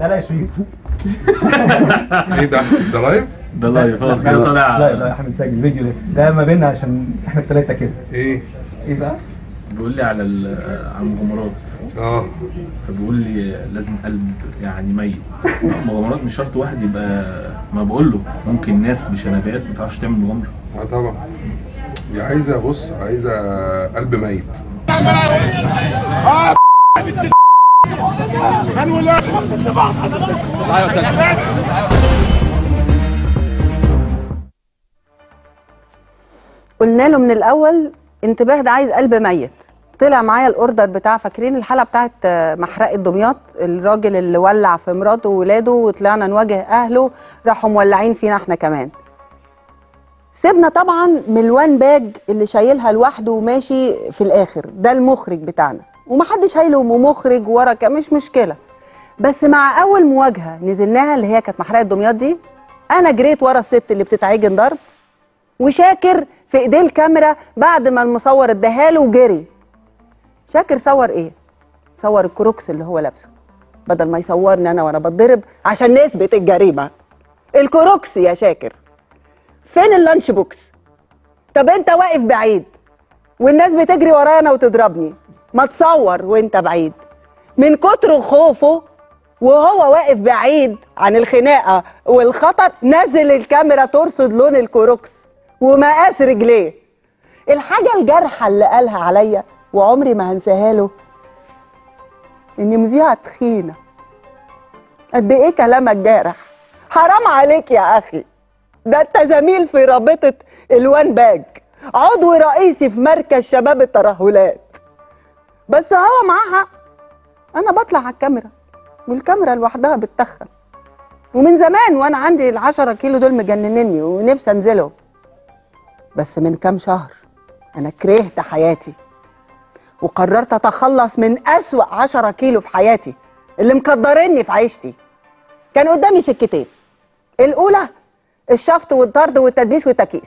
لا شريف ايه ده ده لايف ده لايف اه كده لا طالع لا احنا بنسجل فيديو لسه ده ما بيننا عشان احنا الثلاثه كده ايه ايه بقى؟ بيقول لي على ال- على المغامرات اه فبيقول لي لازم قلب يعني ميت مغامرات مش شرط واحد يبقى ما بقول له ممكن ناس بشنبات ما تعرفش تعمل مغامره اه طبعا دي عايزه بص عايزه قلب ميت قلنا له من الاول انتباه ده عايز قلب ميت طلع معايا الاوردر بتاع فاكرين الحلقه بتاعت آه، محرقه دمياط الراجل اللي ولع في مراته وولاده وطلعنا نواجه اهله راحوا مولعين فينا احنا كمان سيبنا طبعا من الوان باج اللي شايلها لوحده وماشي في الاخر ده المخرج بتاعنا ومحدش هيلوم مخرج ورا ك- مش مشكله بس مع اول مواجهه نزلناها اللي هي كانت محرقه دمياط دي انا جريت ورا الست اللي بتتعجن ضرب وشاكر في ايديه الكاميرا بعد ما المصور اداها له وجري شاكر صور ايه صور الكروكس اللي هو لابسه بدل ما يصورني انا وانا بتضرب عشان نثبت الجريمه الكروكس يا شاكر فين اللانش بوكس طب انت واقف بعيد والناس بتجري ورانا وتضربني ما تصور وانت بعيد من كتر خوفه وهو واقف بعيد عن الخناقه والخطر نزل الكاميرا ترصد لون الكروكس ومقاس رجليه الحاجه الجارحه اللي قالها عليا وعمري ما هنساها له اني مذيعه تخينه قد ايه كلامك جارح حرام عليك يا اخي ده انت زميل في رابطه الوان باج عضو رئيسي في مركز شباب الترهلات بس هو معاه حق انا بطلع على الكاميرا والكاميرا لوحدها بتتخن ومن زمان وانا عندي العشرة كيلو دول مجننني ونفسي انزلهم بس من كام شهر انا كرهت حياتي وقررت اتخلص من اسوأ عشرة كيلو في حياتي اللي مكدرني في عيشتي كان قدامي سكتين الاولى الشفط والطرد والتدبيس والتكييس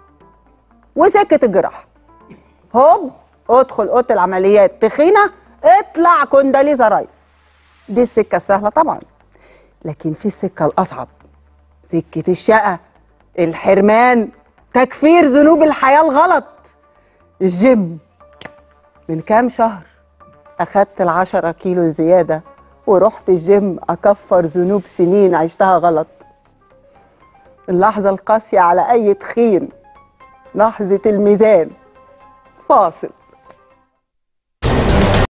وسكه الجراحه هوب ادخل اوضه العمليات تخينه اطلع كونداليزا رايس دي السكه السهله طبعا لكن في السكه الاصعب سكه الشقه الحرمان تكفير ذنوب الحياه الغلط الجيم من كام شهر اخدت العشرة كيلو زياده ورحت الجيم اكفر ذنوب سنين عشتها غلط اللحظه القاسيه على اي تخين لحظه الميزان فاصل